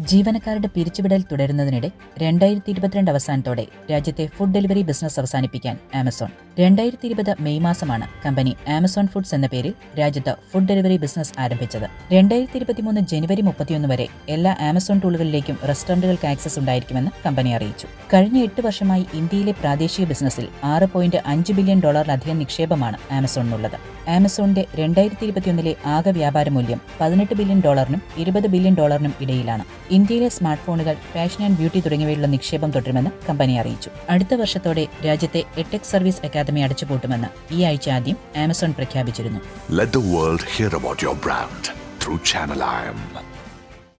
ജീവനക്കാരുടെ പിരിച്ചുവിടൽ തുടരുന്നതിനിടെ രണ്ടായിരത്തി ഇരുപത്തിരണ്ട് അവസാനത്തോടെ രാജ്യത്തെ ഫുഡ് ഡെലിവറി ബിസിനസ് അവസാനിപ്പിക്കാൻ ആമസോൺ രണ്ടായിരത്തി ഇരുപത് മെയ് മാസമാണ് കമ്പനി ആമസോൺ ഫുഡ്സ് എന്ന പേരിൽ രാജ്യത്ത് ഫുഡ് ഡെലിവറി ബിസിനസ് ആരംഭിച്ചത് രണ്ടായിരത്തി ഇരുപത്തിമൂന്ന് ജനുവരി മുപ്പത്തിയൊന്ന് വരെ എല്ലാ ആമസോൺ ടൂളുകളിലേക്കും റെസ്റ്റോറന്റുകൾക്ക് ആക്സസ് ഉണ്ടായിരിക്കുമെന്ന് കമ്പനി അറിയിച്ചു കഴിഞ്ഞ എട്ട് വർഷമായി ഇന്ത്യയിലെ പ്രാദേശിക ബിസിനസ്സിൽ ആറ് പോയിന്റ് അഞ്ച് ബില്യൺ ഡോളറിലധികം നിക്ഷേപമാണ് ആമസോണിനുള്ളത് ആമസോണിന്റെ രണ്ടായിരത്തി ഇരുപത്തിയൊന്നിലെ ആകെ വ്യാപാര മൂല്യം പതിനെട്ട് ബില്യൺ ഡോളറിനും ഇരുപത് ബില്യൺ ഡോളറിനും ഇടയിലാണ് ഇന്ത്യയിലെ സ്മാർട്ട് ഫോണുകൾ ഫാഷൻ ആൻഡ് ബ്യൂട്ടി തുടങ്ങിയവയിലുള്ള നിക്ഷേപം തുടരുമെന്ന് കമ്പനി അറിയിച്ചു അടുത്ത വർഷത്തോടെ രാജ്യത്തെ എടെക് സർവീസ് അക്കാദമി അടച്ചുപൂട്ടുമെന്ന് ഈ ആഴ്ച ആദ്യം ആമസോൺ പ്രഖ്യാപിച്ചിരുന്നു Let the world hear about your brand through Channel IM.